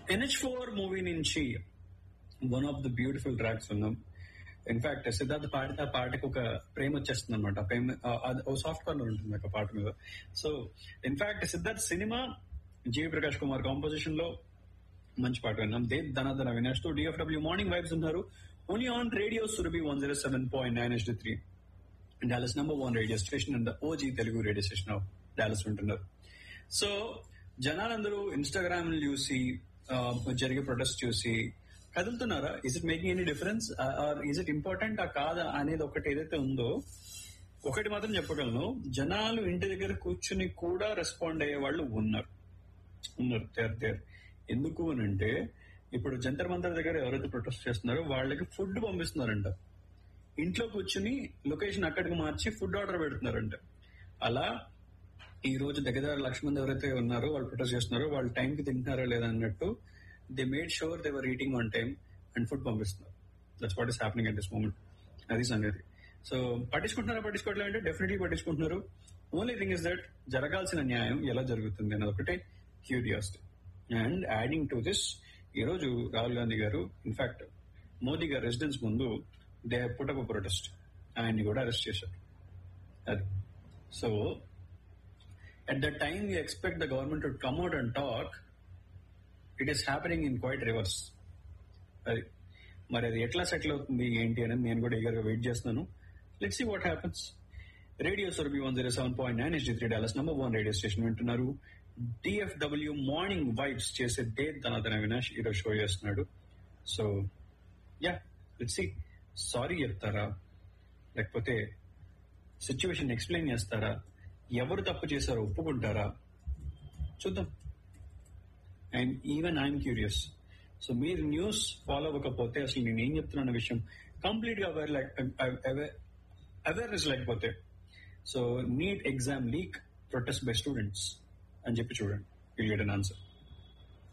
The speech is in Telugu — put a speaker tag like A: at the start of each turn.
A: ఎన్హెచ్ ఫోర్ మూవీ నుంచి one of the beautiful tracks ఉన్నాం ఇన్ఫాక్ట్ సిద్ధార్థ్ పాడితే ఆ పాటకు ఒక ప్రేమ వచ్చేస్తుంది అనమాట ప్రేమ ఓ సాఫ్ట్ కార్నర్ ఉంటుంది ఒక పాట మీద so in fact Siddharth cinema GV Prakash Kumar composition లో మంచి పాట విన్నాం దే ధనాధన వినాష్ తో డిఎఫ్డబ్ల్యూ మార్నింగ్ వైబ్స్ ఉన్నారు only on radio Surabhi one zero seven point nine S three Dallas number one radio station and OG Telugu radio station of Dallas ఉంటున్నారు సో జనాలందరూ ఇన్స్టాగ్రామ్ చూసి ఆ, జరిగే ప్రొటెస్ట్ చూసి కదులుతున్నారా is it making any difference or is it important ఆ కాదా అనేది ఒకటి ఏదైతే ఉందో ఒకటి మాత్రం చెప్పగలను జనాలు ఇంటి దగ్గర కూర్చుని కూడా రెస్పాండ్ అయ్యే వాళ్ళు ఉన్నారు ఉన్నారు దేర్ దేర్ ఎందుకు అని అంటే ఇప్పుడు జంతర్ మంతర్ దగ్గర ఎవరైతే ప్రొటెస్ట్ చేస్తున్నారో వాళ్ళకి ఫుడ్ పంపిస్తున్నారంట ఇంట్లో కూర్చుని లొకేషన్ అక్కడికి మార్చి ఫుడ్ ఆర్డర్ పెడుతున్నారంట అలా ఈ రోజు దగ్గర దగ్గర లక్ష మంది ఎవరైతే ఉన్నారో వాళ్ళు ప్రొటెస్ట్ చేస్తున్నారో వాళ్ళు టైం కి తింటున్నారా లేదా అన్నట్టు they made sure they were eating on time and food పంపిస్తున్నారు that's what is happening at this moment అది సంగతి సో పట్టించుకుంటున్నారా పట్టించుకోవట్లేదు అంటే డెఫినెట్లీ పట్టించుకుంటున్నారు ఓన్లీ థింగ్ ఇస్ దట్ జరగాల్సిన న్యాయం ఎలా జరుగుతుంది అన్నది ఒకటే curiosity and adding to this ఈ రోజు రాహుల్ గాంధీ గారు ఇన్ఫాక్ట్ మోదీ గారి రెసిడెన్స్ ముందు they have put up protest ఆయన్ని కూడా అరెస్ట్ చేశారు అది so at that time we expect the government to come out and talk it is happening in quite reverse అది మరి అది ఎట్లా సెటిల్ అవుతుంది ఏంటి అనేది నేను కూడా ఈగర్ గా వెయిట్ చేస్తున్నాను let see what happens radio Surabhi one zero seven point nine ST three Dallas number one radio station వింటున్నారు డిఎఫ్డబ్ల్యూ మార్నింగ్ వైబ్స్ చేసే డే ధనాధన వినాష్ ఈరోజు షో చేస్తున్నాడు so yeah let see sorry చెప్తారా లేకపోతే సిచ్యువేషన్ ఎక్స్ప్లెయిన్ చేస్తారా ఎవరు తప్పు చేశారో ఒప్పుకుంటారా చూద్దాం and even I'm curious so మీరు న్యూస్ ఫాలో అవ్వకపోతే అసలు నేను ఏం చెప్తున్నా విషయం కంప్లీట్ గా అవేర్ అవేర్నెస్ లేకపోతే so NEET exam leak protest by students అని చెప్పి చూడండి విల్ గెట్ అన్ ఆన్సర్